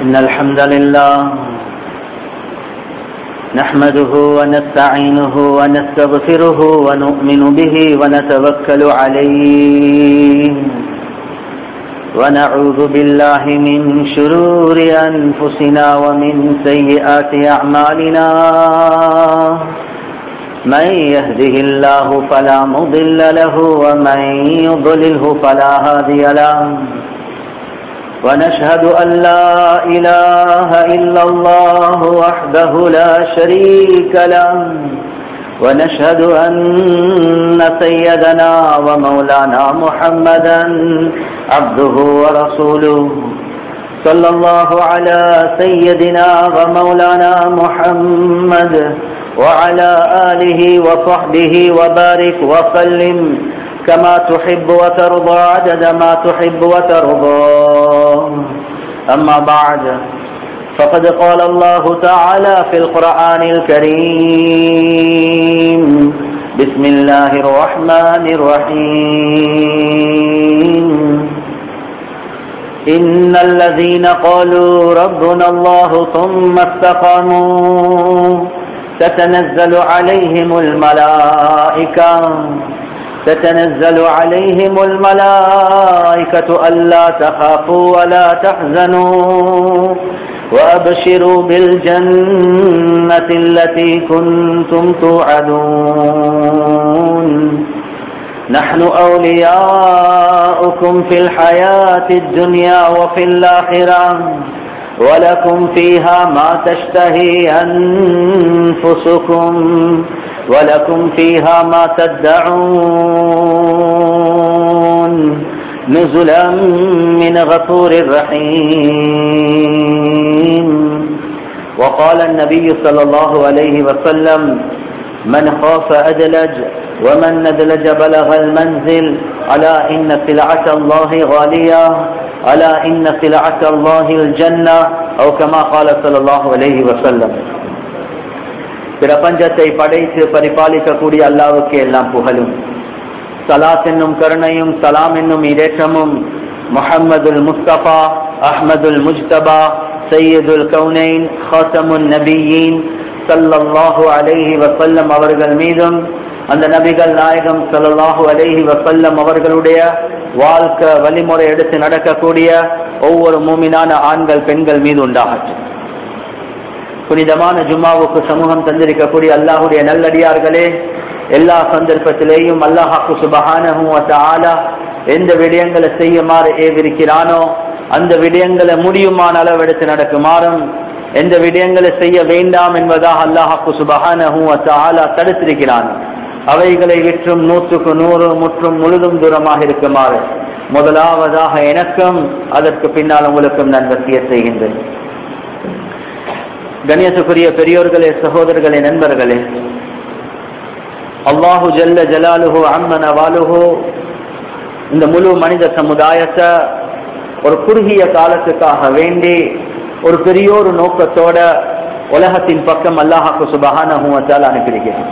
إن الحمد لله نحمده ونستعينه ونستغفره ونؤمن به ونتوكل عليه ونعوذ بالله من شرور أنفسنا ومن سيئات أعمالنا من يهده الله فلا مضل له ومن يضلله فلا هادي له ونشهد أن لا إله إلا الله وحده لا شريك له ونشهد أن سيدنا ومولانا محمدا عبده ورسوله صلى الله على سيدنا ومولانا محمد وعلى آله وصحبه وبارك وسلم كما تحب وترضى عدد ما تحب وترضى أما بعد فقد قال الله تعالى في القرآن الكريم بسم الله الرحمن الرحيم إن الذين قالوا ربنا الله ثم استقاموا تتنزل عليهم الملائكة تتنزل عليهم الملائكة ألا تخافوا ولا تحزنوا وأبشروا بالجنة التي كنتم توعدون نحن أولياؤكم في الحياة الدنيا وفي الآخرة ولكم فيها ما تشتهي أنفسكم ولكم فيها ما تدعون نزلا من غفور رحيم وقال النبي صلى الله عليه وسلم من خاف أدلج ومن ندلج بلغ المنزل ألا إن سلعة الله غالية ألا إن سلعة الله الجنة أو كما قال صلى الله عليه وسلم பிரபஞ்சத்தை படைத்து பரிபாலிக்கக்கூடிய அல்லாவுக்கு எல்லாம் புகழும் சலாத் என்னும் கருணையும் சலாம் என்னும் இடேற்றமும் முஹம்மதுல் முஸ்தபா அஹ்மதுல் முஜ்தபா சையதுல் கவுனைன் ஹாசமுன் நபியின் சல்லல்லாஹு அலைஹி வசல்லம் அவர்கள் மீதும் அந்த நபிகள் நாயகம் சல்லாஹூ அலைஹி வசல்லம் அவர்களுடைய வாழ்க்கை வழிமுறை எடுத்து நடக்கக்கூடிய ஒவ்வொரு மூமினான ஆண்கள் பெண்கள் மீது உண்டாகட்டும் புனிதமான ஜும்மாவுக்கு சமூகம் தந்திருக்கக்கூடிய அல்லாஹுடைய நல்லடியார்களே எல்லா சந்தர்ப்பத்திலேயும் அல்லாஹாக்கு சுபஹானஹும் ஆலா எந்த விடயங்களை செய்யுமாறு ஏவிருக்கிறானோ அந்த விடயங்களை முடியுமான அளவெடுத்து நடக்குமாறும் எந்த விடயங்களை செய்ய வேண்டாம் என்பதாக அல்லாஹாக்கு சுபஹானஹும் ஆலா தடுத்திருக்கிறான் அவைகளை விற்றும் நூற்றுக்கு நூறு முற்றும் முழுதும் தூரமாக இருக்குமாறு முதலாவதாக எனக்கும் அதற்கு பின்னால் உங்களுக்கும் நான் வசிய செய்கின்றேன் கணேசக்குரிய பெரியோர்களே சகோதரர்களே நண்பர்களே அல்லாஹு ஜல்ல ஜலாலுஹு அம்மன வாலுஹு இந்த முழு மனித சமுதாயத்தை ஒரு குறுகிய காலத்துக்காக வேண்டி ஒரு பெரியோரு நோக்கத்தோட உலகத்தின் பக்கம் அல்லாஹாக்கு சுபகானஹுவத்தால் அனுப்பியிருக்கிறான்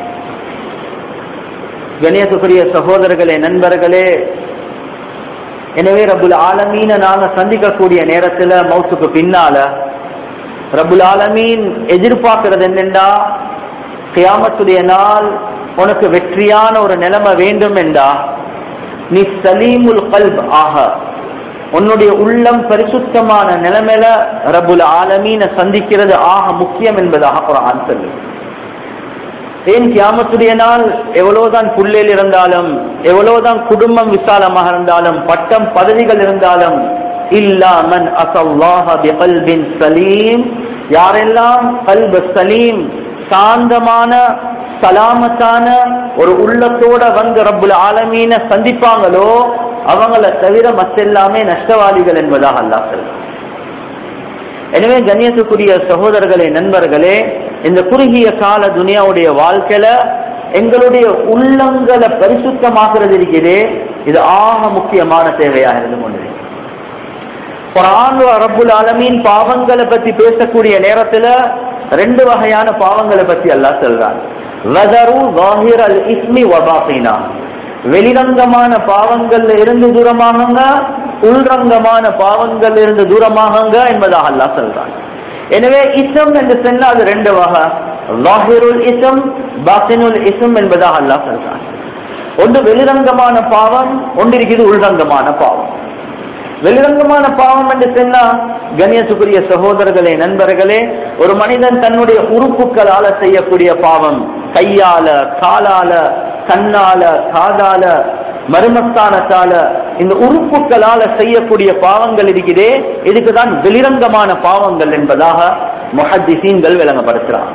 கணேசக்குரிய சகோதரர்களே நண்பர்களே எனவே ரபுல் ஆலமீன நாங்க சந்திக்கக்கூடிய நேரத்துல மவுத்துக்கு பின்னால ரபுல் ஆலமீன் எதிர்பார்க்கிறது என்னென்றா கியாமத்துடைய நாள் உனக்கு வெற்றியான ஒரு நிலைமை வேண்டும் என்றா நீ சலீமுல் கல்ப் ஆக உன்னுடைய உள்ளம் பரிசுத்தமான நிலைமையில ரபுல் ஆலமீன சந்திக்கிறது ஆக முக்கியம் என்பதாக குரான் சொல்லு ஏன் கியாமத்துடைய நாள் எவ்வளவுதான் புள்ளேல் இருந்தாலும் எவ்வளவுதான் குடும்பம் விசாலமாக இருந்தாலும் பட்டம் பதவிகள் இருந்தாலும் இல்லாமன் அசல்லாஹ பிகல்பின் சலீம் யாரெல்லாம் கல்ப சலீம் சாந்தமான சலாமத்தான ஒரு உள்ளத்தோட வந்து ரப்புல் ஆலமீன சந்திப்பாங்களோ அவங்கள தவிர மற்றெல்லாமே நஷ்டவாதிகள் என்பதாக அல்லாஹ் சொல்றான் எனவே கண்ணியத்துக்குரிய சகோதரர்களே நண்பர்களே இந்த குறுகிய கால துனியாவுடைய வாழ்க்கையில எங்களுடைய உள்ளங்களை பரிசுத்தமாக்குறது இருக்கிறதே இது ஆக முக்கியமான தேவையாக இருந்து கொண்டிருக்கு குரான் ரப்புல் ஆலமீன் பாவங்களை பத்தி பேசக்கூடிய நேரத்துல ரெண்டு வகையான பாவங்களை பத்தி அல்லாஹ் சொல்றான் வதரு வாஹிர் அல் இஸ்மி வபாத்தினா வெளிரங்கமான பாவங்கள்ல இருந்து தூரமாகுங்க உள்ரங்கமான பாவங்கள் இருந்து தூரமாகுங்க என்பதாக அல்லாஹ் சொல்றான் எனவே இசம் என்று சொன்னால் அது ரெண்டு வகை லாஹிருல் இசம் பாத்தினுல் இசம் என்பதாக அல்லாஹ் சொல்றான் ஒன்று வெளிரங்கமான பாவம் ஒன்று இருக்குது உள்ரங்கமான பாவம் வெளிரங்கமான பாவம் என்று சொன்னா கண்ணியத்துக்குரிய சகோதரர்களே நண்பர்களே ஒரு மனிதன் தன்னுடைய உறுப்புகளால செய்யக்கூடிய பாவம் கையால காலால கண்ணால காதால மருமஸ்தானத்தால இந்த உறுப்புகளால செய்யக்கூடிய பாவங்கள் இருக்குதே இதுக்குதான் வெளிரங்கமான பாவங்கள் என்பதாக முஹத்திசீன்கள் விளங்கப்படுத்துறாங்க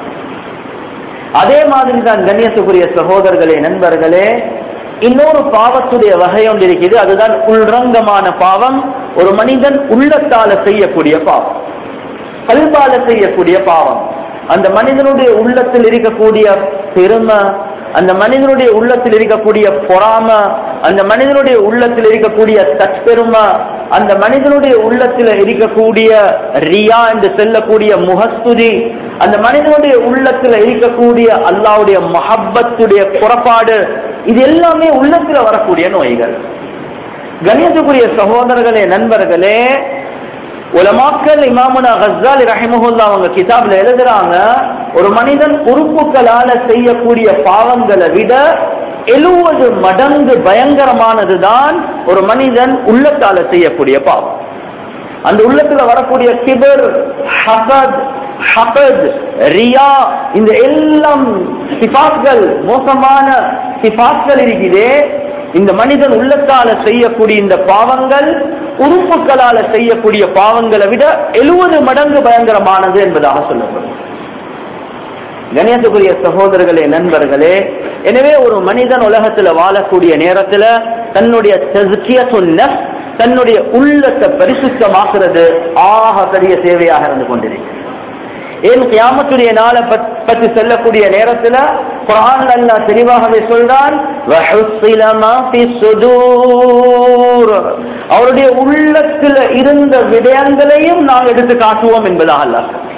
அதே மாதிரி தான் கண்ணியத்துக்குரிய சகோதரர்களே நண்பர்களே இன்னொரு பாவத்துடைய வகை ஒன்று இருக்குது அதுதான் உள்ரங்கமான பாவம் ஒரு மனிதன் உள்ளத்தால செய்யக்கூடிய பாவம் கல்பால செய்யக்கூடிய பாவம் அந்த மனிதனுடைய உள்ளத்தில் இருக்கக்கூடிய பெருமை அந்த மனிதனுடைய உள்ளத்தில் இருக்கக்கூடிய பொறாம அந்த மனிதனுடைய உள்ளத்தில் இருக்கக்கூடிய தற்பெருமை அந்த மனிதனுடைய உள்ளத்தில் இருக்கக்கூடிய ரியா என்று சொல்லக்கூடிய முகஸ்துதி அந்த மனிதனுடைய உள்ளத்தில் இருக்கக்கூடிய அல்லாவுடைய மஹப்பத்துடைய புறப்பாடு இது எல்லாமே உள்ளத்துல வரக்கூடிய நோய்கள் கணியத்துக்குரிய சகோதரர்களே நண்பர்களே உலமாக்கல் இமாமுனா கஸ்ஸாலி ரஹிமஹுல்லா அவங்க கிதாப்ல எழுதுறாங்க ஒரு மனிதன் உறுப்புகளால செய்யக்கூடிய பாவங்களை விட எழுவது மடங்கு பயங்கரமானதுதான் ஒரு மனிதன் உள்ளத்தால செய்யக்கூடிய பாவம் அந்த உள்ளத்துல வரக்கூடிய கிபர் ஹசத் ஹபத் ரியா இந்த எல்லாம் சிபாத்கள் மோசமான சிபாத்கள் இருக்குதே இந்த மனிதன் உள்ளத்தால செய்யக்கூடிய இந்த பாவங்கள் உறுப்புகளால செய்யக்கூடிய பாவங்களை விட எழுபது மடங்கு பயங்கரமானது என்பதாக சொல்லப்படும் கணியத்துக்குரிய சகோதரர்களே நண்பர்களே எனவே ஒரு மனிதன் உலகத்துல வாழக்கூடிய நேரத்துல தன்னுடைய தஸ்கியத்துன் நஃப்ஸ், தன்னுடைய உள்ளத்தை பரிசுத்தமாக்குறது ஆக பெரிய சேவையாக இருந்து கொண்டிருக்கு ஏன் கியாமத்துடைய நாளை பத்- பற்றி சொல்லக்கூடிய நேரத்துல குர்ஆன்ல அல்லாஹ் தெளிவாகவே சொல்றான் "வஹுஸ்ஸில மா ஃபி ஸுதூர்." அவருடைய உள்ளத்துல இருந்த விடயங்களையும் நாம் எடுத்து காட்டுவோம் என்பதாக அல்லாஹ் சொல்றான்.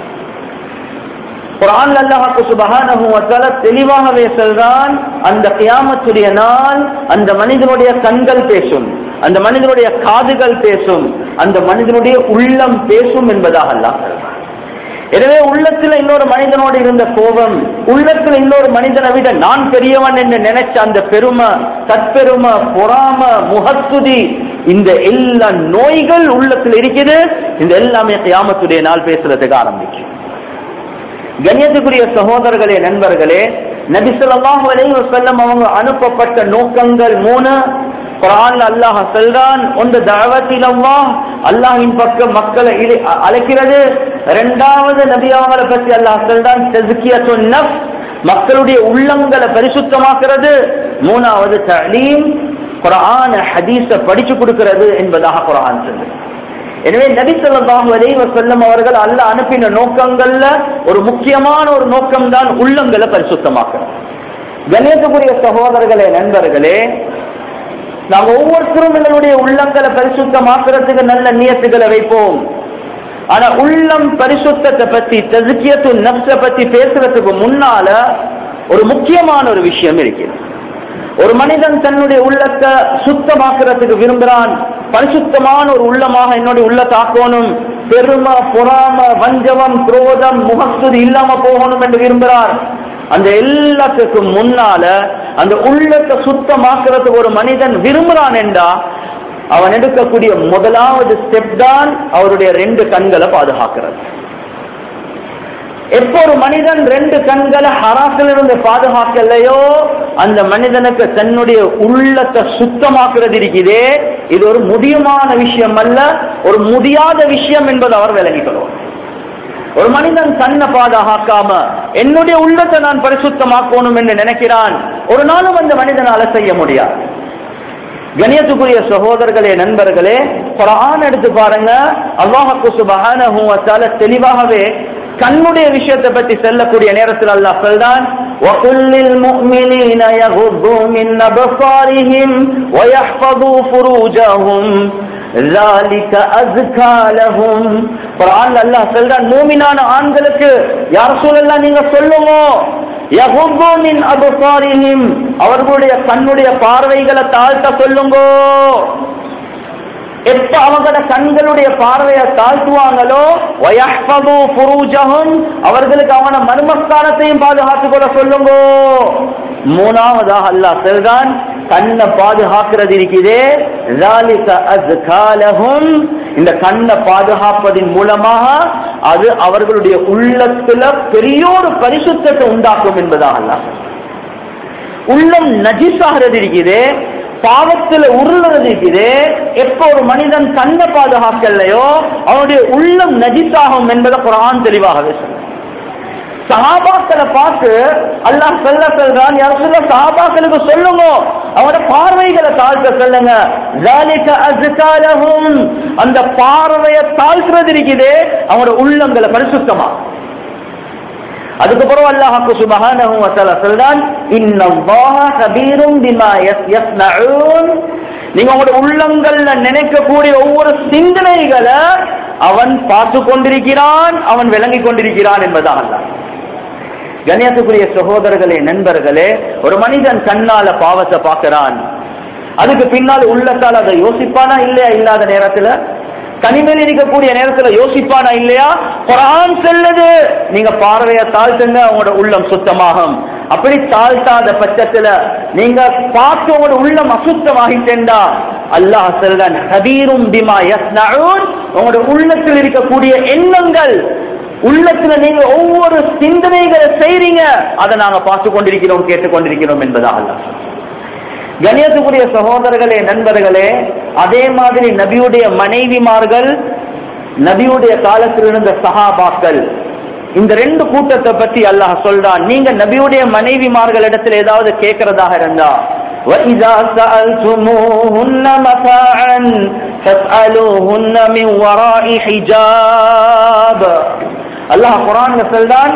குர்ஆன்ல அல்லாஹ் சுப்ஹானஹு வ தஆலா தெளிவாகவே சொல்றான் அந்த கியாமத்துடைய நாள் அந்த மனிதனுடைய கண்கள் பேசும் அந்த மனிதனுடைய காதுகள் பேசும் அந்த மனிதனுடைய உள்ளம் பேசும் என்பதாக அல்லாஹ் சொல்றான் எனவே உள்ளத்துல இன்னொரு மனிதனோடு இருந்த கோபம் உள்ளத்துல இன்னொரு மனிதனை விட நான் பெரியவன் என்று நினைச்ச அந்த பெருமை தற்பெருமை பொறாம முகத்துதி இந்த எல்லா நோய்கள் உள்ளத்துல இருக்குது இந்த எல்லாமே கியாமத்துடைய நாள் பேசுறதுக்கு ஆரம்பிக்கும் கண்ணியத்துக்குரிய சகோதரர்களே நண்பர்களே நபி ஸல்லல்லாஹு அலைஹி வஸல்லம் அவங்க அனுப்பப்பட்ட நோக்கங்கள் மூணு குர்ஆன்ல அல்லாஹ் சொல்றான் ஒன்று தஅவத்தில் அல்லாஹ் அல்லாஹ்வின் பக்கம் மக்களை இழி- அ- அழைக்கிறது இரண்டாவது நபி அவங்களை பற்றி அல்லாஹ் சொல்றான் தஸ்கியத்துன் நஃப்ஸ் மக்களுடைய உள்ளங்களை பரிசுத்தமாக்குறது மூணாவது தலீம் குர்ஆன் ஹதீஸ படிச்சு கொடுக்கிறது என்பதாக குர்ஆன் சொல்லுது எனவே நபி ஸல்லல்லாஹு அலைஹி வஸல்லம் அவர்கள் அல்லாஹ் அனுப்பின நோக்கங்கள்ல ஒரு முக்கியமான ஒரு நோக்கம் தான் உள்ளங்களை பரிசுத்தமாக்குறது கணேசபுரிய சகோதரர்களே நண்பர்களே நாம் ஒவ்வொருத்தரும் எங்களுடைய உள்ளங்களை பரிசுத்தமாக்குறதுக்கு நல்ல நியத்துகளை வைப்போம் ஆனா உள்ளம் பரிசுத்தத்தை பத்தி ததுக்கியத்து நப்ச பத்தி பேசுறதுக்கு முன்னால ஒரு முக்கியமான ஒரு விஷயம் இருக்கிறது ஒரு மனிதன் தன்னுடைய உள்ளத்தை சுத்தமாக்குறதுக்கு விரும்புகிறான் பரிசுத்தமான ஒரு உள்ளமாக என்னுடைய உள்ளத்தை ஆக்கணும் பெருமை பொறாம வஞ்சகம் குரோதம் முகஸ்துதி இல்லாம போகணும் என்று விரும்புகிறார் அந்த எல்லாத்துக்கும் முன்னால அந்த உள்ளத்தை சுத்தமாக்குறதுக்கு ஒரு மனிதன் விரும்புகிறான் என்றா அவன் எடுக்கக்கூடிய முதலாவது ஸ்டெப் தான் அவருடைய ரெண்டு கண்களை பாதுகாக்கிறது எப்போ ஒரு மனிதன் ரெண்டு கண்களை ஹராசிலிருந்து பாதுகாக்கலையோ அந்த மனிதனுக்கு தன்னுடைய உள்ளத்தை சுத்தமாக்குறது இருக்குதே இது ஒரு முடியுமான விஷயம் அல்ல ஒரு முடியாத விஷயம் என்பது அவர் விளங்கிக்கணும் ஒரு மனிதன் தன்னை பாதுகாக்காம என்னுடைய உள்ளத்தை நான் பரிசுத்தமாக்கணும் என்று நினைக்கிறான் ஒரு நாளும் அந்த மனிதனால செய்ய முடியாது கணியத்துக்குரிய சகோதரர்களே நண்பர்களே குரான் எடுத்து பாருங்க அல்லாஹு சுபஹானஹு வ தஆலா தெளிவாகவே கண்ணுடைய விஷயத்தை பற்றி சொல்லக்கூடிய நேரத்தில் அல்லாஹ் சொல்றான் وَقُلْ لِلْمُؤْمِنِينَ يَغُضُّوا مِنْ أَبْصَارِهِمْ وَيَحْفَظُوا فُرُوجَهُمْ ذَلِكَ أَزْكَى لَهُمْ குர்ஆன்ல அல்லாஹ் சொல்றான் மூமினான ஆண்களுக்கு யார் ரசூலல்லாஹ் நீங்க சொல்லுங்க யகுப்பு மின் அபுசாரிஹிம் அவர்களுடைய கண்ணுடைய பார்வைகளை தாழ்த்த சொல்லுங்கோ எப்ப அவங்களோட கண்களுடைய பார்வையை தாழ்த்துவாங்களோ வயஹ்ஃபது ஃபுரூஜஹும் அவர்களுக்கு அவன மர்மஸ்தானத்தையும் பாதுகாத்துக் கொள்ள சொல்லுங்க மூணாவதாக அல்லாஹ் சொல்றான் கண்ணை பாதுகாக்கிறது இருக்குதே ذَلِكَ أَزْكَى لَهُمْ. இந்த கண்ணை பாதுகாப்பதின் மூலமாக அது அவர்களுடைய உள்ளத்துல பெரிய ஒரு பரிசுத்தத்தை உண்டாக்கும் என்பதாக அல்லாஹ் உள்ளம் நஜிஸாகிறது இருக்குது பாவத்துல உருளுறது இருக்குது எப்ப ஒரு மனிதன் கண்ணை பாதுகாக்கலையோ அவனுடைய உள்ளம் நஜிஸாகும் என்பதை குரான் தெளிவாகவே சொல்லுது சஹாபாக்களை பார்த்து அல்லாஹ் சொல்ல சொல்றான் யார் சொல்ல சஹாபாக்களுக்கு சொல்லுங்க அவனோட பார்வைகளை தாழ்த்த சொல்லுங்க ذَلِكَ أَزْكَى لَهُمْ. அந்த பார்வையை தாழ்த்துறது இருக்குது அவனோட உள்ளங்களை பரிசுத்தமா அதுக்கப்புறம் அல்லாஹ்க்கு சுப்ஹானஹு வ தஆலா சொல்றான் இன்னல்லாஹ கபீரும் பிமா யஸ்- யஸ்னஊன் நீங்க உங்களோட உள்ளங்கள்ல நினைக்கக்கூடிய ஒவ்வொரு சிந்தனைகளை அவன் பார்த்து கொண்டிருக்கிறான் அவன் விளங்கி கொண்டிருக்கிறான் என்பதாக அல்லாஹ் கண்ணியத்துக்குரிய சகோதரர்களே நண்பர்களே ஒரு மனிதன் கண்ணால பாவத்தை பார்க்கிறான் அதுக்கு பின்னால் உள்ளத்தால் அதை யோசிப்பானா இல்லையா இல்லாத நேரத்துல தனிமையில் இருக்கக்கூடிய நேரத்துல யோசிப்பானா இல்லையா குரான் செல்லுது நீங்க பார்வையை தாழ்த்துங்க உங்களோட உள்ளம் சுத்தமாகும் அப்படி தாழ்த்தாத பட்சத்துல நீங்க பார்த்து உங்களோட உள்ளம் அசுத்தமாகிட்டேன்டா அல்லாஹ் சொல்றான் ஹபீரும் பிமா யஸ்னஊன் உங்களோட உள்ளத்தில் இருக்கக்கூடிய எண்ணங்கள் உள்ளத்துல நீங்க ஒவ்வொரு சிந்தனைகளை செய்றீங்க அதை நாங்க பார்த்து கொண்டிருக்கிறோம் கேட்டுக்கொண்டிருக்கிறோம் என்பதாக அல்லாஹ் சொல்றான். கணியத்துக்குரிய சகோதரர்களே நண்பர்களே அதே மாதிரி நபியுடைய மனைவிமார்கள் நபியுடைய காலத்தில் இருந்த சஹாபாக்கள் இந்த ரெண்டு கூட்டத்தை பற்றி அல்லாஹ் சொல்றான் நீங்க நபியுடைய மனைவிமார்கள் இடத்துல ஏதாவது கேட்கறதாக இருந்தா وَإِذَا سَأَلْتُمُوهُنَّ مَتَاعًا فَاسْأَلُوهُنَّ مِنْ وَرَاءِ حِجَابٍ அல்லாஹ் குர்ஆன்ல சொல்றான்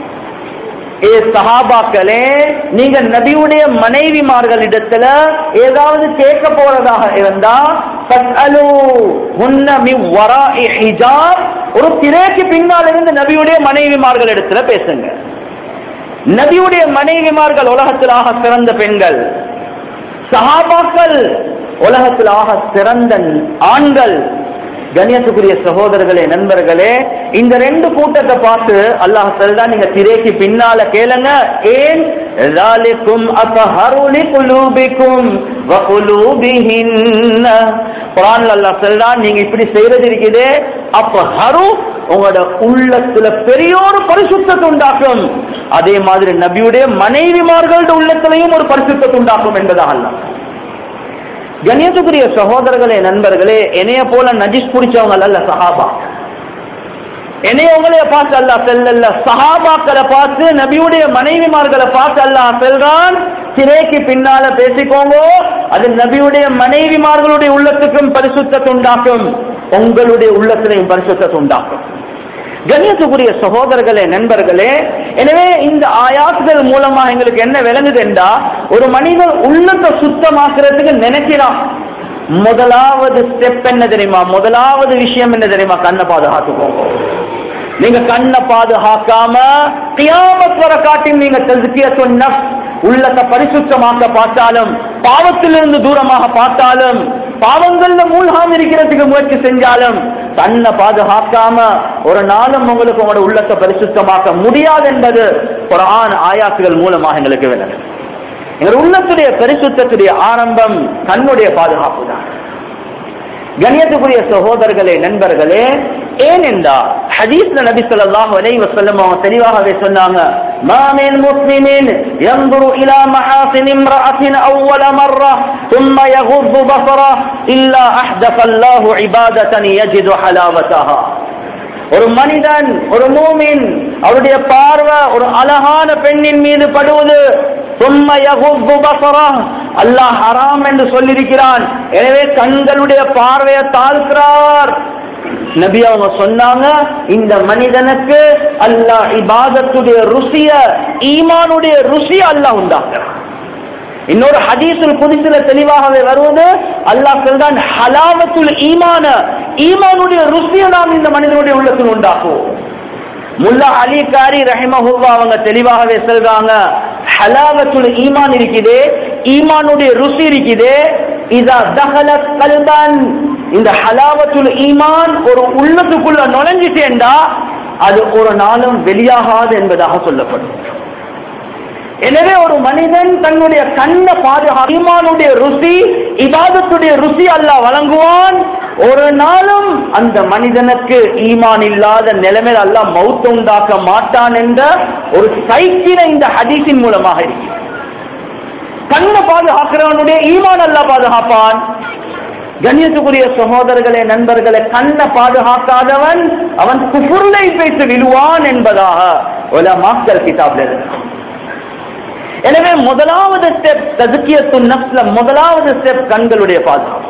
ஏ சஹாபாக்களே நீங்க நபியுடைய மனைவிமார்களிடத்துல ஏதாவது கேட்க போறதாக இருந்தா ஃபஸ்அலு ஹுன்ன மின் வராஇ ஹிஜாப் ஒரு திரைக்கு பின்னால் இருந்து நபியுடைய மனைவிமார்கள் இடத்துல பேசுங்க நபியுடைய மனைவிமார்கள் உலகத்தில் ஆக சிறந்த பெண்கள் சஹாபாக்கள் உலகத்தில் ஆக சிறந்த ஆண்கள் கண்ணியத்துக்குரிய சகோதரர்களே நண்பர்களே இந்த ரெண்டு கூட்டத்தை பார்த்து அல்லாஹ் சொல்றான் நீங்க திரைக்கு பின்னால கேளுங்க ஏன் ذَلِكُمْ أَطْهَرُ لِقُلُوبِكُمْ وَقُلُوبِهِنَّ குர்ஆன்ல அல்லாஹ் சொல்றான் நீங்க இப்படி செய்யறது இருக்குதே அப்ப ஹரு உங்களோட உள்ளத்துல பெரிய ஒரு பரிசுத்தத்தை உண்டாக்கும் அதே மாதிரி நபியுடைய மனைவிமார்களோட உள்ளத்திலையும் ஒரு பரிசுத்தத்தை உண்டாக்கும் என்பதாக அல்லாஹ் கணியத்துக்குரிய சகோதரர்களே நண்பர்களே என்னைய போல நஜிஸ் பிடிச்சவங்க அல்ல சஹாபா என்னைய உங்களைய பார்த்து அல்லாஹ் செல்லல்ல சஹாபாக்களை பார்த்து நபியுடைய மனைவிமார்களை பார்த்து அல்லாஹ் செல்றான் திரைக்கு பின்னால பேசிக்கோங்க அது நபியுடைய மனைவிமார்களுடைய உள்ளத்துக்கும் பரிசுத்தத்தை உண்டாக்கும் உங்களுடைய உள்ளத்திலையும் பரிசுத்தத்தை உண்டாக்கும் கண்ணியத்துக்குரிய சகோதரர்களே நண்பர்களே எனவே இந்த ஆயாத்துகள் மூலமா எங்களுக்கு என்ன விளங்குது என்றா ஒரு மனிதன் உள்ளத்தை சுத்தமாக்குறதுக்கு நினைக்கிறான் முதலாவது ஸ்டெப் என்ன தெரியுமா முதலாவது விஷயம் என்ன தெரியுமா கண்ணை பாதுகாத்துக்கோங்க நீங்க கண்ணை பாதுகாக்காம கியாமத் வர காட்டி நீங்க தஸ்கியத்துன் நஃப்ஸ் உள்ளத்தை பரிசுத்தமாக்க பார்த்தாலும் பாவத்திலிருந்து தூரமாக பார்த்தாலும் பாவங்கள்ல மூழ்காம இருக்கிறதுக்கு முயற்சி செஞ்சாலும் கண்ணை பாதுகாக்காம ஒரு நாளும் உங்களுக்கு உங்களோட உள்ளத்தை பரிசுத்தமாக்க முடியாது என்பது குர்ஆன் ஆயாத்துகள் மூலமாக எங்களுக்கு விளங்கும் எங்கள் உள்ளத்துடைய பரிசுத்தத்துடைய ஆரம்பம் கண்ணுடைய பாதுகாப்பு தான் கணியத்துக்குரிய சகோதரர்களே நண்பர்களே ஏனென்றா ஹதீஸ்ல நபி ஸல்லல்லாஹு அலைஹி வஸல்லம் அவங்க தெளிவாகவே சொன்னாங்க ما من مسلم ينظر إلى محاسن امرأة أول مرة ثم يغض بصره إلا أحدث الله عبادة يجد حلاوتها ஒரு மனிதன் ஒரு மூமின் அவருடைய பார்வை ஒரு அழகான பெண்ணின் மீது படுவது சும்ம யகுப்பு பசரா அல்லாஹ் ஹராம் என்று சொல்லியிருக்கிறான் எனவே கண்களுடைய பார்வையை தாழ்க்கிறார் நபி அவங்க சொன்னாங்க இந்த மனிதனுக்கு அல்லாஹ் இபாதத்துடைய ருசிய ஈமானுடைய ருசிய அல்லாஹ் உண்டாக்குறான் இன்னொரு ஹதீஸுல் புதிசுல தெளிவாகவே வருவது அல்லாஹ் சொல்றான் ஹலாவத்துல் ஈமான ஈமானுடைய ருசியை நாம் இந்த மனிதனுடைய உள்ளத்தில் உண்டாக்குவோம் முல்லா அலி காரி ரஹிமஹுல்லா அவங்க தெளிவாகவே சொல்றாங்க ஹலாவத்துல் ஈமான் இருக்குதே ஈமானுடைய ருசி இருக்குதே இதா தகல கல்பன் இந்த ஹலாவத்துல் ஈமான் ஒரு உள்ளத்துக்குள்ள நுழைஞ்சிட்டேண்டா அது ஒரு நாளும் வெளியாகாது என்பதாக சொல்லப்படும் எனவே ஒரு மனிதன் தன்னுடைய கண்ணை பாதுகா ஈமானுடைய ருசி இபாதத்துடைய ருசி அல்லாஹ் வழங்குவான் ஒரு நாளும் அந்த மனிதனுக்கு ஈமான் இல்லாத நிலைமையில் அல்லாஹ் மௌத்த உண்டாக்க மாட்டான் என்ற ஒரு சைக்கிளை இந்த ஹதீஸின் மூலமாக இருக்கிறது கண்ணை பாதுகாக்கிறவனுடைய ஈமான் அல்லாஹ் பாதுகாப்பான் கண்ணியத்துக்குரிய சகோதரர்களே நண்பர்களே கண்ணை பாதுகாக்காதவன் அவன் குஃபுர்லை பேசி விழுவான் என்பதாக உலமாக்கள் கிதாப்ல இருக்கிறான் எனவே முதலாவது ஸ்டெப் ததுக்கியத்து நப்ல முதலாவது ஸ்டெப் கண்களுடைய பாதுகாப்பு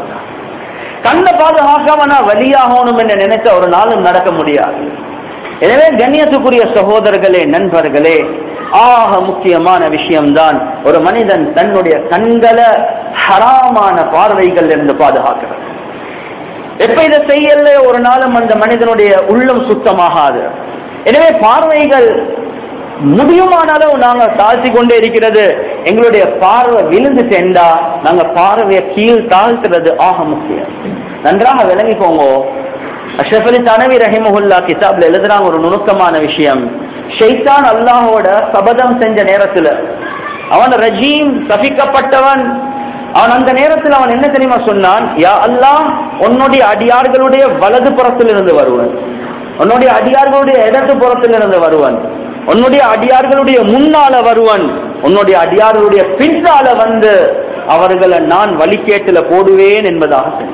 கண்ணை பாதுகாக்காம நான் வழியாகணும் என்று நினைச்ச ஒரு நாளும் நடக்க முடியாது எனவே கண்ணியத்துக்குரிய சகோதரர்களே நண்பர்களே ஆக முக்கியமான விஷயம்தான் ஒரு மனிதன் தன்னுடைய கண்களை ஹராமான பார்வைகள் இருந்து பாதுகாக்கிறது எப்ப இதை செய்யல ஒரு நாளும் அந்த மனிதனுடைய உள்ளம் சுத்தமாகாது எனவே பார்வைகள் முடியுமான அளவு நாங்க தாழ்த்தி கொண்டே இருக்கிறது எங்களுடைய பார்வை விழுந்து சென்றா நாங்க பார்வையை கீழ் தாழ்த்துறது ஆக முக்கியம் நன்றாக விளங்கிக்கோங்க அஷ்ரஃப் அலி தனவி ரஹிமஹுல்லா கிதாப்ல எழுதுறாங்க ஒரு நுணுக்கமான விஷயம் ஷைத்தான் அல்லாஹோட சபதம் செஞ்ச நேரத்துல அவன் ரஜீம் சபிக்கப்பட்டவன் அவன் அந்த நேரத்தில் அவன் என்ன தெரியுமா சொன்னான் யா அல்லாஹ் உன்னுடைய அடியார்களுடைய வலது புறத்திலிருந்து வருவன் உன்னுடைய அடியார்களுடைய இடது புறத்திலிருந்து வருவன் உன்னுடைய அடியார்களுடைய முன்னால வருவன் உன்னுடைய அடியார்களுடைய பின்னால வந்து அவர்களை நான் வழிகேட்டுல போடுவேன் என்பதாக சொன்னான்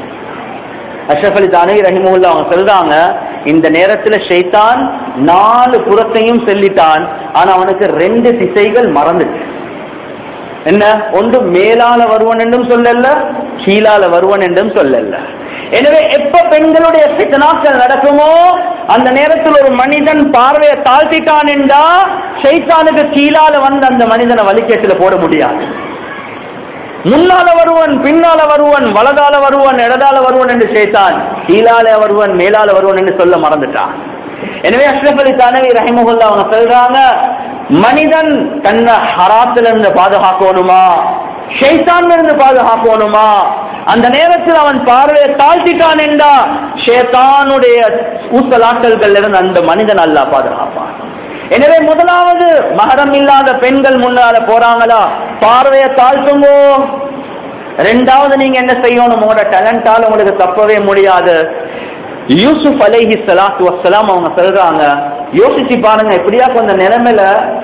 அஷ்ரஃப் அலி தானே ரஹிமுல்லா அவங்க சொல்றாங்க இந்த நேரத்துல ஷைத்தான் நாலு புறத்தையும் செல்லிட்டான் ஆனா அவனுக்கு ரெண்டு திசைகள் மறந்துச்சு என்ன ஒன்று மேலால வருவன் என்றும் சொல்லல கீழால வருவன் என்றும் சொல்லல எனவே எப்ப பெண்களுடைய பித்தனாக்கள் நடக்குமோ அந்த நேரத்தில் ஒரு மனிதன் பார்வையை தாழ்த்திட்டான் என்றா ஷைத்தானுக்கு கீழால வந்து அந்த மனிதனை வலிக்கேட்டில் போட முடியாது முன்னால வருவன் பின்னால வருவன் வலதால வருவன் இடதால வருவன் என்று செய்தான் கீழால வருவன் மேலால வருவன் என்று சொல்ல மறந்துட்டான் எனவே அஷ்ரஃப் அலி தானவி ரஹிமகுல்லா அவங்க சொல்றாங்க மனிதன் தன்னை ஹராத்துல இருந்து பாதுகாக்கணுமா ஷைத்தான் இருந்து பாதுகாக்கணுமா அந்த நேரத்தில் அவன் பார்வையை தாழ்த்திட்டான் என்றா ஷேத்தானுடைய ஊசலாட்டல்கள் இருந்து அந்த மனிதன் அல்லாஹ் பாதுகாப்பான் எனவே முதலாவது மகரம் இல்லாத பெண்கள் முன்னால போறாங்களா பார்வையை தாழ்த்துங்கோ ரெண்டாவது நீங்க என்ன செய்யணும் உங்களோட டேலண்டால உங்களுக்கு தப்பவே முடியாது யூசுப் அலைஹி ஸலாத்து வஸ்ஸலாம் அவங்க சொல்றாங்க யோசிச்சு பாருங்க எப்படியா கொஞ்சம் நிலைமையில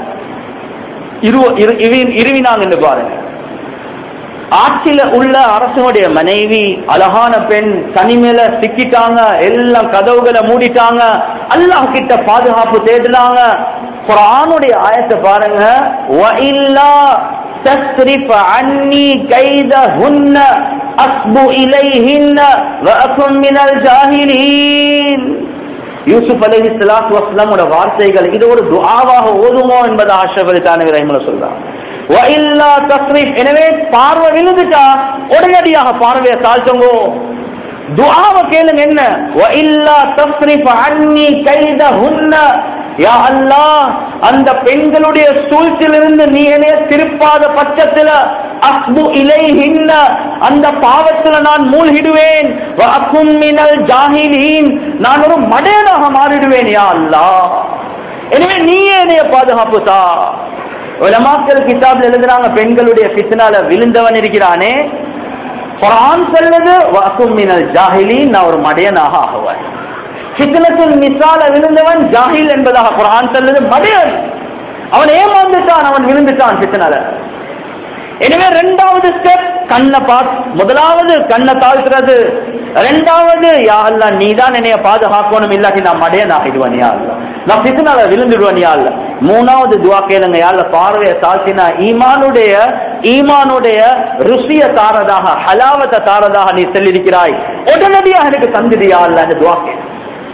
இரு இரு- இரு- இருவினாங்கன்னு பாருங்க ஆட்சியில உள்ள அரசனுடைய மனைவி அழகான பெண் தனிமையில சிக்கிட்டாங்க எல்லாம் கதவுகளை மூடிட்டாங்க அல்லாஹ் கிட்ட பாதுகாப்பு தேடுனாங்க குர்ஆனுடைய ஆயத்தை பாருங்க وَإِلَّا تَصْرِفْ عَنِّي كَيْدَهُنَّ أَصْبُ إِلَيْهِنَّ وَأَكُنْ مِنَ الْجَاهِلِينَ யூசுப் அலைஹி ஸலாத்து வஸலாமோட வார்த்தைகள் இது ஒரு துஆவாக ஓதுமோ என்பதை அஷ்ரஃப் அலி தானவி ரஹிமஹுல்லாஹ் சொல்றாங்க وَإِلَّا تَصْرِفْ எனவே பார்வை விழுந்துட்டா உடனடியாக பார்வையை தாழ்த்துங்கோ துஆவை கேளுங்க என்ன وَإِلَّا تَصْرِفْ عَنِّي كَيْدَهُنَّ யா அல்லாஹ் அந்த பெண்களுடைய சூழ்ச்சியிலிருந்து நீ என்னைய திருப்பாத பட்சத்துல அஸ்பு இலைஹின்ன அந்த பாவத்துல நான் மூழ்கிடுவேன் வஅக்கும் மினல் ஜாஹிலீன் நான் ஒரு மடையனாக மாறிடுவேன் யா அல்லாஹ் எனவே நீயே என்னைய பாதுகாப்பு தா உலமாக்கள் கிதாப்ல எழுதுறாங்க பெண்களுடைய ஃபித்னால விழுந்தவன் இருக்கிறானே குர்ஆன் சொல்லுது வஅக்கும் மினல் ஜாஹிலீன் நான் ஒரு மடையனாக ஆகுவேன் ஃபித்னத்துல் நிசால விழுந்தவன் ஜாஹில் என்பதாக குர்ஆன் சொல்லுது மடையன் அவன் ஏமாந்துட்டான் அவன் விழுந்துட்டான் ஃபித்னால எனவே ரெண்டாவது ஸ்டெப் கண்ணை பாத் முதலாவது கண்ணை தாழ்த்துறது ரெண்டாவது யா அல்லாஹ் நீ தான் என்னைய பாதுகாக்கணும் இல்லாட்டி நான் மடையன் ஆகிடுவேன் யா அல்லாஹ் நான் ஃபித்னால விழுந்துடுவேன் யா அல்லாஹ் மூணாவது துவா கேளுங்க யா அல்லாஹ் பார்வையை தாழ்த்தினா ஈமானுடைய ஈமானுடைய ருசிய தாரதாக ஹலாவத்தை தாரதாக நீ சொல்லியிருக்கிறாய் உடனடியாக எனக்கு தந்துடியா அல்லாஹ் இந்த துவா கேளு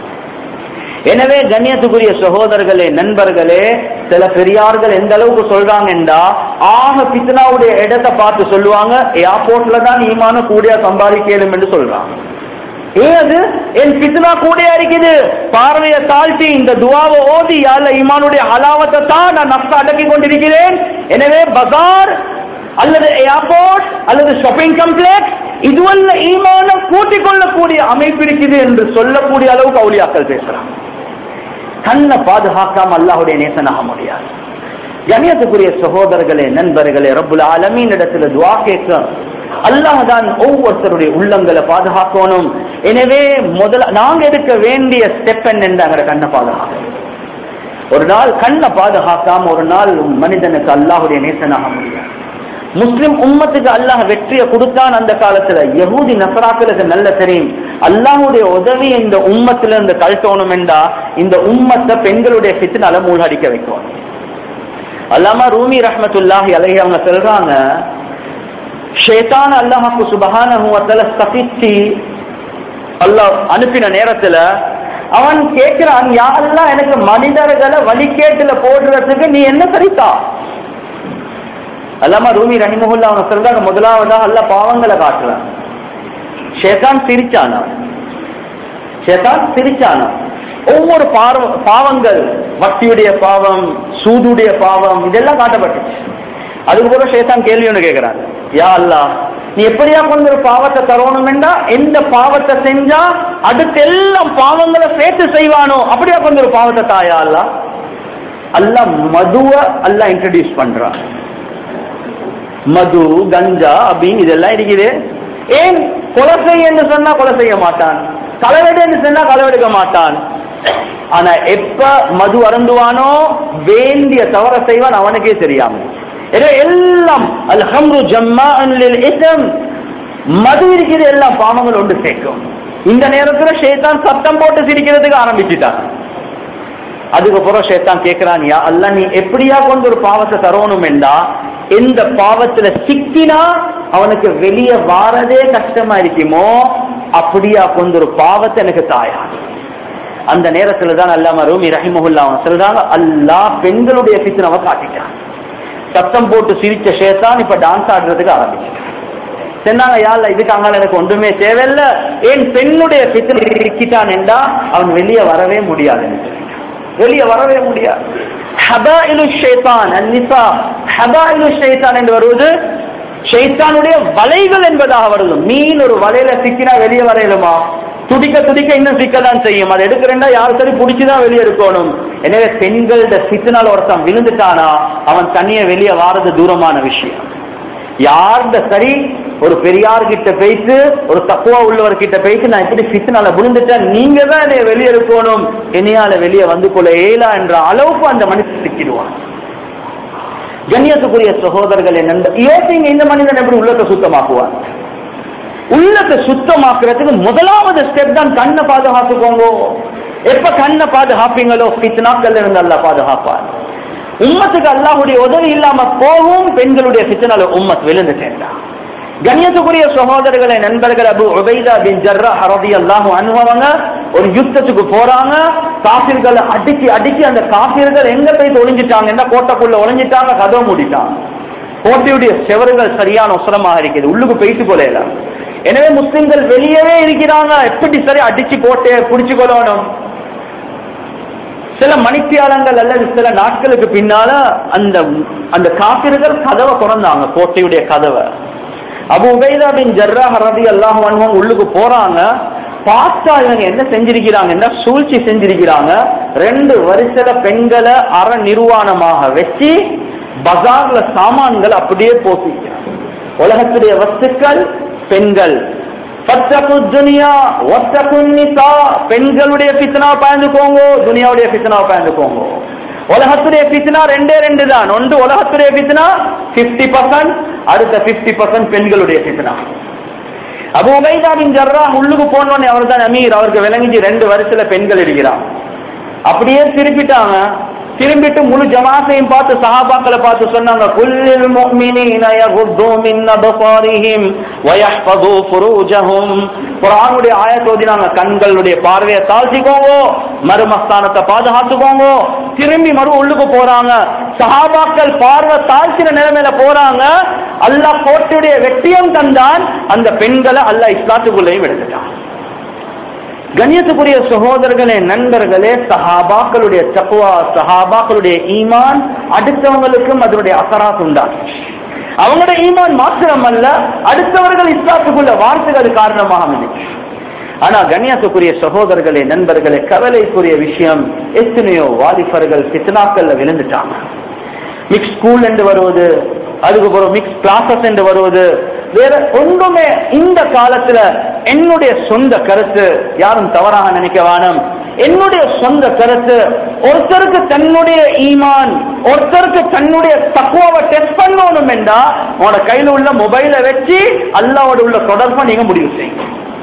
எனவே கண்ணியத்துக்குரிய சகோதரர்களே நண்பர்களே சில பெரியார்கள் எந்த அளவுக்கு சொல்றாங்கன்றா ஆக பித்னாவுடைய இடத்தை பார்த்து சொல்லுவாங்க ஏர்போர்ட்ல தான் ஈமான கூடிய சம்பாதிக்கலும் என்று சொல்றாங்க ஏது என் பித்னா கூடியா இருக்குது பார்வையை தாழ்த்தி இந்த துவாவை ஓதி யாழ்ல ஈமானுடைய ஹலாவத்தை தான் நான் நப்ச அடக்கி கொண்டிருக்கிறேன் எனவே பஜார் அல்லது ஏர்போர்ட் அல்லது ஷாப்பிங் காம்ப்ளெக்ஸ் இதுவல்ல ஈமான கூட்டிக் கொள்ளக்கூடிய அமைப்பு இருக்குது என்று சொல்லக்கூடிய அளவுக்கு அவுளியாக்கள் பேசுறாங்க கண்ணை பாதுகாக்காம அல்லாஹுடைய நேசனாக முடியாது கணியத்துக்குரிய சகோதரர்களே நண்பர்களே ரப்புல் ஆலமீன் இடத்துல துவா கேட்க அல்லாஹ் தான் ஒவ்வொருத்தருடைய உள்ளங்களை பாதுகாக்கணும் எனவே முதல்ல நாங்க எடுக்க வேண்டிய ஸ்டெப் என்னென்ற கண்ணை பாதுகாக்கணும் ஒரு நாள் கண்ணை பாதுகாக்காம ஒரு நாள் மனிதனுக்கு அல்லாஹுடைய நேசனாக முடியாது முஸ்லிம் உம்மத்துக்கு அல்லாஹ் வெற்றியை கொடுத்தான் அந்த காலத்துல யகூதி நசராக்களுக்கு நல்ல தெரியும் அல்லாஹுடைய உதவி இந்த உம்மத்துல இருந்து கழட்டணும் என்றா இந்த உம்மத்தை பெண்களுடைய பித்தினால மூழ்கடிக்க வைக்கும் அல்லாமா ரூமி ரஹமத்துல்லாஹி அலைஹி அவங்க சொல்றாங்க ஷேதான் அல்லாஹாக்கு சுபஹானஹுவத்தல ஸ்தபிச்சு அல்லாஹ் அனுப்பின நேரத்துல அவன் கேட்கிறான் யாரெல்லாம் எனக்கு மனிதர்களை வழிகேட்டுல போடுறதுக்கு நீ என்ன சரித்தா அல்லாமா ரூமி ரஹிமஹுல்லா அவங்க சொல்றாங்க முதலாவதா அல்ல பாவங்களை காட்டுறான் ஷேதான் சிரிச்சானா ஷேதான் சிரிச்சானா ஒவ்வொரு பார்வ பாவங்கள் வட்டியுடைய பாவம் சூதுடைய பாவம் இதெல்லாம் காட்டப்பட்டுச்சு அதுக்கு பிறகு ஷேதான் கேள்வி ஒன்று கேட்கிறாங்க யா அல்லா நீ எப்படியா கொண்டு ஒரு பாவத்தை தரணுமெண்டா எந்த பாவத்தை செஞ்சா அடுத்து எல்லாம் பாவங்களை சேர்த்து செய்வானோ அப்படியா கொண்டு ஒரு பாவத்தை தாயா அல்லா அல்லா மதுவ அல்லா இன்ட்ரடியூஸ் பண்றான் மது கஞ்சா அப்படின்னு இதெல்லாம் இருக்குது ஏன் கொலை செய்ய என்று சொன்னா கொலை செய்ய மாட்டான் களவெடு என்று சொன்னா களவெடுக்க மாட்டான் ஆனா எப்ப மது அருந்துவானோ வேண்டிய தவற செய்வான் அவனுக்கே தெரியாம எனவே எல்லாம் அல்ஹம்ரு ஜம்மா இஸ்லம் மது இருக்கிற எல்லா பாவங்கள் ஒன்று சேர்க்கும் இந்த நேரத்துல ஷேத்தான் சத்தம் போட்டு சிரிக்கிறதுக்கு ஆரம்பிச்சுட்டான் அதுக்கு பிறகு ஷேத்தான் கேட்கிறான் யா அல்ல நீ எப்படியா கொண்டு ஒரு பாவத்தை தரணும் என்றா எந்த பாவத்துல சிக்கினா அவனுக்கு வெளியே வாரதே கஷ்டமா இருக்குமோ அப்படியா கொண்டு ஒரு பாவத்தை எனக்கு தாயா அந்த நேரத்துல தான் அல்லாம ரூமி ரஹிமஹுல்லா அவன் சொல்றாங்க அல்லாஹ் பெண்களுடைய பித்தனவை காட்டிட்டான் சத்தம் போட்டு சிரிச்ச ஷேத்தான் இப்ப டான்ஸ் ஆடுறதுக்கு ஆரம்பிச்சிட்டான் சொன்னாங்க யாழ்ல இதுக்காக எனக்கு ஒன்றுமே தேவையில்ல ஏன் பெண்ணுடைய பித்தனை சிக்கிட்டான் என்றா அவன் வெளியே வரவே முடியாது வெளியே வரவே முடியாது ஹபாயிலு ஷைத்தான் அந்நிசா ஹபாயிலு ஷைத்தான் என்று வருவது ஷைத்தானுடைய வலைகள் என்பதாக வருது மீன் ஒரு வலையில சிக்கினா வெளியே வரையிலுமா துடிக்க துடிக்க இன்னும் சிக்கதான் செய்யும் அதை எடுக்கிறேன்டா யார் சரி பிடிச்சுதான் வெளியே எடுக்கணும் எனவே பெண்களோட சித்தினால் ஒருத்தன் விழுந்துட்டானா அவன் தனியே வெளியே வாரது தூரமான விஷயம் யார்கிட்ட சரி ஒரு பெரியார் கிட்ட பேசி ஒரு தக்குவா உள்ளவர் கிட்ட பேசி நான் இப்படி சித்தினால விழுந்துட்டேன் நீங்க தான் என்னை வெளியே எடுக்கணும் என்னையால வெளியே வந்து கொள்ள ஏலா என்ற அளவுக்கு அந்த மனுஷன் சிக்கிடுவான் கண்ணியத்துக்குரிய சகோதரர்கள் என்ன யோசிங்க இந்த மனிதன் எப்படி உள்ளத்தை சுத்தமாக்குவான் உள்ளத்தை சுத்தமாக்குறதுக்கு முதலாவது ஸ்டெப் தான் கண்ணை பாதுகாத்துக்கோங்க எப்ப கண்ணை பாதுகாப்பீங்களோ பித்னாக்கள் இருந்து அல்ல பாதுகாப்பார் உம்மத்துக்கு அல்லாஹுடைய உதவி இல்லாம போகும் பெண்களுடைய பித்தனால உம்மத் விழுந்து சேர்ந்தா கண்ணியத்துக்குரிய சகோதரர்களை நண்பர்கள் அபு உபைதா பின் ஜர்ரா ஹரதி அல்லாஹு அனுபவங்க ஒரு யுத்தத்துக்கு போறாங்க காபிர்களை அடிச்சு அடிச்சு அந்த காபிர்கள் எங்க போய் ஒளிஞ்சிட்டாங்கன்னா கோட்டைக்குள்ள ஒளிஞ்சிட்டாங்க கதவை மூடிட்டாங்க கோட்டையுடைய செவறுகள் சரியான உசரமாக இருக்குது உள்ளுக்கு போயிட்டு போல எனவே முஸ்லிம்கள் வெளியவே இருக்கிறாங்க எப்படி சரி அடிச்சு கோட்டையை பிடிச்சு கொள்ளணும் சில மணித்தியாலங்கள் அல்லது சில நாட்களுக்கு பின்னால அந்த அந்த காபிர்கள் கதவை திறந்தாங்க கோட்டையுடைய கதவை அபு உபைதா பின் ஜர்ரா ஹரதி அல்லாஹ் உள்ளுக்கு போறாங்க பார்த்தா இவங்க என்ன செஞ்சிருக்கிறாங்கன்னா சூழ்ச்சி செஞ்சிருக்கிறாங்க ரெண்டு வருஷல பெண்களை அற நிர்வாணமாக வச்சு பஜார்ல சாமான்கள் அப்படியே போட்டிக்கிறாங்க உலகத்துடைய வஸ்துக்கள் பெண்கள் துனியா பெண்களுடைய பித்தனா பயந்துக்கோங்க துனியாவுடைய பித்தனா பயந்துக்கோங்க உலகத்துடைய பித்தனா ரெண்டே ரெண்டு தான் ஒன்று உலகத்துடைய பித்தனா பிப்டி பர்சன்ட் அடுத்த பிப்டி பர்சன்ட் பெண்களுடைய பித்தனா அபு உபைதாவின் ஜர்ரா உள்ளுக்கு போனோடனே அவர் தான் அமீர் அவருக்கு விளங்கிச்சு ரெண்டு வருஷத்துல பெண்கள் இருக்கிறான் அப்படியே திருப்பிட்டாங்க திரும்பிட்டு முழு ஜமாத்தையும் பார்த்து சஹாபாக்களை பார்த்து சொன்னாங்க குல்லில் முஃமினீன யகுது மின் அப்சாரிஹிம் வயஹ்ஃபது ஃபுரூஜஹும் குர்ஆனுடைய ஆயத் ஓதினாங்க கண்களுடைய பார்வையை தாழ்த்திக்கோங்க மறுமஸ்தானத்தை பாதுகாத்துக்கோங்க திரும்பி மறு உள்ளுக்கு போறாங்க சஹாபாக்கள் பார்வை தாழ்த்தின நிலைமையில போறாங்க அல்லாஹ் கோட்டையுடைய வெட்டியம் தந்தான் அந்த பெண்களை அல்லாஹ் இஸ்லாத்துக்குள்ளேயும் எடுத்துட்டான் கண்ணியத்துக்குரிய சகோதரர்களே நண்பர்களே சஹாபாக்களுடைய தக்குவா சஹாபாக்களுடைய ஈமான் அடுத்தவங்களுக்கும் அதனுடைய அசராத் உண்டாச்சு அவங்களோட ஈமான் மாத்திரம் அல்ல அடுத்தவர்கள் இஸ்லாத்துக்குள்ள வார்த்தைக்கு அது காரணமாக அமைஞ்சிச்சு ஆனா கண்ணியத்துக்குரிய சகோதரர்களே நண்பர்களே கவலைக்குரிய விஷயம் எத்தனையோ வாலிபர்கள் பித்னாக்கள்ல விழுந்துட்டாங்க மிக்ஸ் ஸ்கூல் என்று வருவது அதுக்கப்புறம் மிக்ஸ் கிளாஸஸ் என்று வருவது வேற ஒன்றுமே இந்த காலத்துல என்னுடைய சொந்த கருத்து யாரும் தவறாக நினைக்க வேணும் என்னுடைய சொந்த கருத்து ஒருத்தருக்கு தன்னுடைய ஈமான் ஒருத்தருக்கு தன்னுடைய தக்குவாவை டெஸ்ட் பண்ணணும் என்றா உங்களோட கையில உள்ள மொபைலை வச்சு அல்லாவோட உள்ள தொடர்பை நீங்க முடிவு செய்யுங்க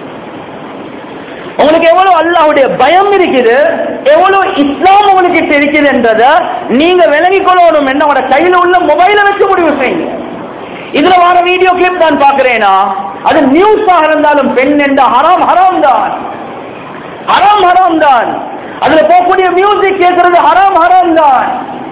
உங்களுக்கு எவ்வளவு அல்லாஹ்வுடைய பயம் இருக்குது எவ்வளவு இஸ்லாம் உங்களுக்கு இருக்குது என்றதை நீங்க விளங்கிக் கொள்ளணும் என்ன உங்களோட கையில உள்ள மொபைலை வச்சு முடிவு செய்யுங்க இதுல வர வீடியோ கிளிப் நான் பாக்குறேனா அது நியூஸாக இருந்தாலும் பெண் என்ற ஹராம் ஹராம் தான் ஹராம் ஹராம் தான் அதுல போகக்கூடிய மியூசிக் கேட்கறது ஹராம் ஹராம் தான்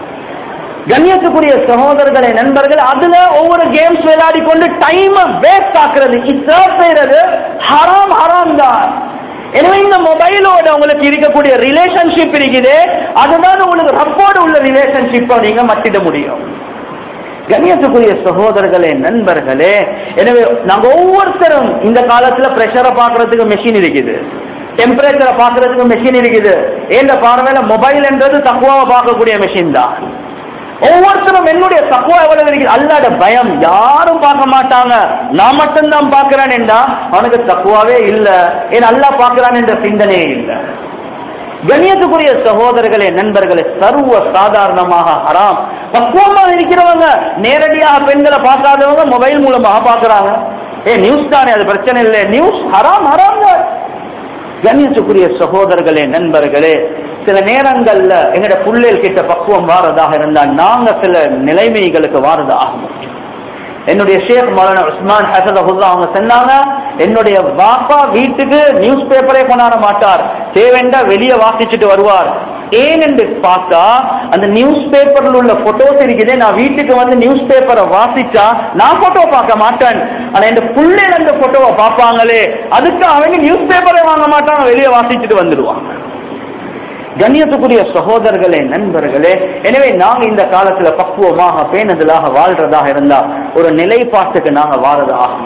கண்ணியத்துக்குரிய சகோதரர்களே நண்பர்கள் அதுல ஒவ்வொரு கேம்ஸ் விளையாடி கொண்டு டைம் வேஸ்ட் ஆக்குறது இஸ்லாம் செய்யறது ஹராம் ஹராம் தான் எனவே இந்த மொபைலோட உங்களுக்கு இருக்கக்கூடிய ரிலேஷன்ஷிப் இருக்குது அதுதான் உங்களுக்கு ரப்போடு உள்ள ரிலேஷன்ஷிப்பை நீங்க மட்டிட முடியும் கண்ணியத்துக்குரிய சகோதரர்களே நண்பர்களே எனவே நாங்க ஒவ்வொருத்தரும் இந்த காலத்துல பிரஷரை பார்க்கறதுக்கு மெஷின் இருக்குது டெம்பரேச்சரை பார்க்கறதுக்கு மெஷின் இருக்குது ஏந்த பார்வையில மொபைல் என்றது தக்குவாவை பார்க்கக்கூடிய மெஷின் தான் ஒவ்வொருத்தரும் என்னுடைய தக்குவா எவ்வளவு இருக்குது அல்லாட பயம் யாரும் பார்க்க மாட்டாங்க நான் மட்டும்தான் பார்க்கிறேன் என்றா அவனுக்கு தக்குவாவே இல்ல ஏன் அல்லாஹ் பார்க்கிறான் என்ற சிந்தனையே இல்லை கணியத்துக்குரிய சகோதரர்களே நண்பர்களே சர்வ சாதாரணமாக ஹராம் பக்குவமாக இருக்கிறவங்க நேரடியாக பெண்களை பார்க்காதவங்க மொபைல் மூலமாக பார்க்கறாங்க ஏ நியூஸ் தானே அது பிரச்சனை இல்லை நியூஸ் ஹராம் ஹராம் தான் கண்ணியத்துக்குரிய சகோதரர்களே நண்பர்களே சில நேரங்கள்ல எங்கட புள்ளைகள் கிட்ட பக்குவம் வாரதாக இருந்தா நாங்க சில நிலைமைகளுக்கு வாரது ஆகும் என்னுடைய ஷேக் மௌலானா உஸ்மான் ஹசதஹுல்லா அவங்க சொன்னாங்க என்னுடைய பாப்பா வீட்டுக்கு நியூஸ் பேப்பரே கொண்டாட மாட்டார் தேவைண்டா வெளியே வாசிச்சுட்டு வருவார் ஏன் என்று பார்த்தா அந்த நியூஸ் பேப்பர்ல உள்ள போட்டோஸ் இருக்குதே நான் வீட்டுக்கு வந்து நியூஸ் பேப்பரை வாசிச்சா நான் போட்டோ பார்க்க மாட்டேன் ஆனா இந்த பிள்ளைகள் அந்த போட்டோவை பார்ப்பாங்களே அதுக்கு அவங்க நியூஸ் பேப்பரை வாங்க மாட்டாங்க வெளியே வாசிச்சுட்டு வந்துடுவாங்க கண்ணியத்துக்குரிய சகோதரர்களே நண்பர்களே எனவே நாங்க இந்த காலத்துல பக்குவமாக பேணுதலாக வாழ்றதாக இருந்தா ஒரு நிலைப்பாட்டுக்கு நாங்க வாழறது ஆகும்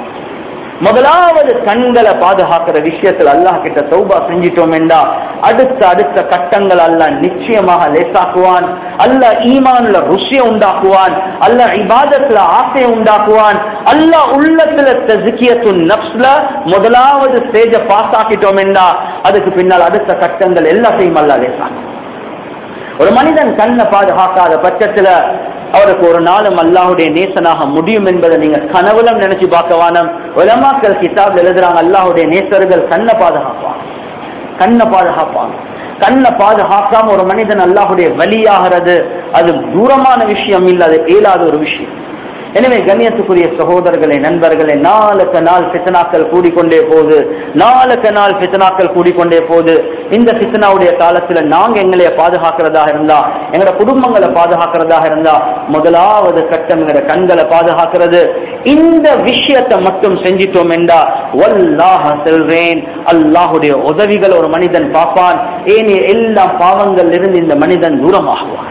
முதலாவது கண்களை பாதுகாக்கிற விஷயத்தில் அல்லாஹ் கிட்ட தௌபா செஞ்சிட்டோம் என்றா அடுத்த அடுத்த கட்டங்கள் அல்லாஹ் நிச்சயமாக லேசாக்குவான் அல்லாஹ் ஈமான்ல ருசியை உண்டாக்குவான் அல்லாஹ் இபாதத்துல ஆசையை உண்டாக்குவான் அல்லாஹ் உள்ளத்துல தஸ்கியத்து நப்ஸ்ல முதலாவது ஸ்டேஜ பாஸ் ஆக்கிட்டோம் என்றா அதுக்கு பின்னால் அடுத்த கட்டங்கள் எல்லாத்தையும் அல்லாஹ் லேசாக்கும் ஒரு மனிதன் கண்ணை பாதுகாக்காத பட்சத்துல அவருக்கு ஒரு நாளும் அல்லாஹுடைய நேசனாக முடியும் என்பதை நீங்க கனவுலம் நினைச்சு பார்க்க வானம் உலமாக்கள் கிதாப் எழுதுறாங்க அல்லாஹுடைய நேசர்கள் கண்ணை பாதுகாப்பாங்க கண்ணை பாதுகாப்பாங்க கண்ணை பாதுகாக்காம ஒரு மனிதன் அல்லாஹுடைய வழியாகிறது அது தூரமான விஷயம் இல்லை அது இயலாத ஒரு விஷயம் எனவே கண்ணியத்துக்குரிய சகோதரர்களே நண்பர்களே நாளுக்கு நாள் பித்தனாக்கள் கூடிக்கொண்டே போகுது நாளுக்கு நாள் பித்தனாக்கள் கூடிக்கொண்டே போகுது இந்த பித்தனாவுடைய காலத்துல நாங்க எங்களைய பாதுகாக்கிறதாக இருந்தா எங்களோட குடும்பங்களை பாதுகாக்கிறதாக இருந்தா முதலாவது கட்டம் எங்களோட கண்களை பாதுகாக்கிறது இந்த விஷயத்தை மட்டும் செஞ்சிட்டோம் என்றா வல்லாஹ செல்வேன் அல்லாஹுடைய உதவிகள் ஒரு மனிதன் பார்ப்பான் ஏனைய எல்லா பாவங்கள் இருந்து இந்த மனிதன் தூரமாகுவான்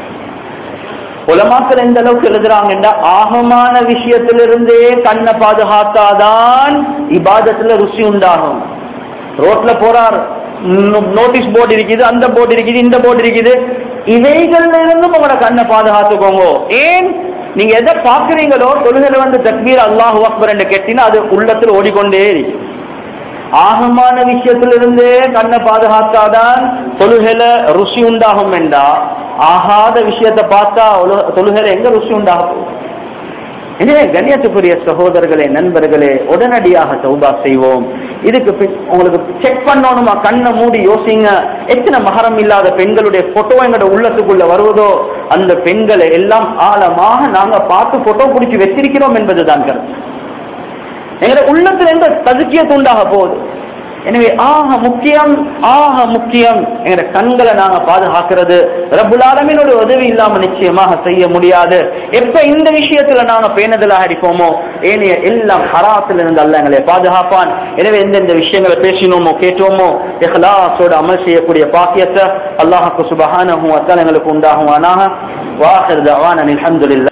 உலமாக்கள் எந்த அளவுக்கு எழுதுறாங்கன்னா ஆகமான விஷயத்திலிருந்தே கண்ணை பாதுகாத்தாதான் இபாதத்துல ருசி உண்டாகும் ரோட்ல போறார் நோட்டீஸ் போர்டு இருக்குது அந்த போர்டு இருக்குது இந்த போர்டு இருக்குது இவைகள்ல இருந்தும் உங்களோட கண்ணை பாதுகாத்துக்கோங்க ஏன் நீங்க எதை பாக்குறீங்களோ தொழுகையில வந்து தக்பீர் அல்லாஹ் அக்பர் என்று கேட்டீங்கன்னா அது உள்ளத்தில் ஓடிக்கொண்டே இருக்கு ஆகமான விஷயத்திலிருந்தே கண்ணை பாதுகாத்தாதான் தொழுகையில ருசி உண்டாகும் என்றா ஆகாத விஷயத்தை பார்த்தா உலக- தொழுகையில எங்க ருசி உண்டாகும் எனவே கண்ணியத்துக்குரிய சகோதரர்களே நண்பர்களே உடனடியாக தௌபா செய்வோம் இதுக்கு பின் உங்களுக்கு செக் பண்ணணுமா கண்ணை மூடி யோசிங்க எத்தனை மகரம் இல்லாத பெண்களுடைய போட்டோ எங்களோட உள்ளத்துக்குள்ள வருவதோ அந்த பெண்களை எல்லாம் ஆழமாக நாங்க பார்த்து போட்டோ பிடிச்சி வச்சிருக்கிறோம் என்பதுதான் கருத்து எங்களோட உள்ளத்துல எந்த ததுக்கியத்து உண்டாக போகுது எனவே ஆக முக்கியம் ஆக முக்கியம் எங்களோட கண்களை நாங்க பாதுகாக்கிறது ரப்புல் ஆலமீனோட உதவி இல்லாம நிச்சயமாக செய்ய முடியாது எப்ப இந்த விஷயத்துல நாங்க பேணுதலாக இருப்போமோ ஏனைய எல்லாம் ஹராத்துல இருந்து அல்ல எங்களை பாதுகாப்பான் எனவே எந்தெந்த விஷயங்களை பேசினோமோ கேட்டோமோ இஹ்லாஸோட அமல் செய்யக்கூடிய பாக்கியத்தை அல்லாஹுக்கு சுபஹானஹு வ தஆலா எங்களுக்கு உண்டாகுவானாக வாஹிர் தஅவானா அல்ஹம்துலில்லாஹ்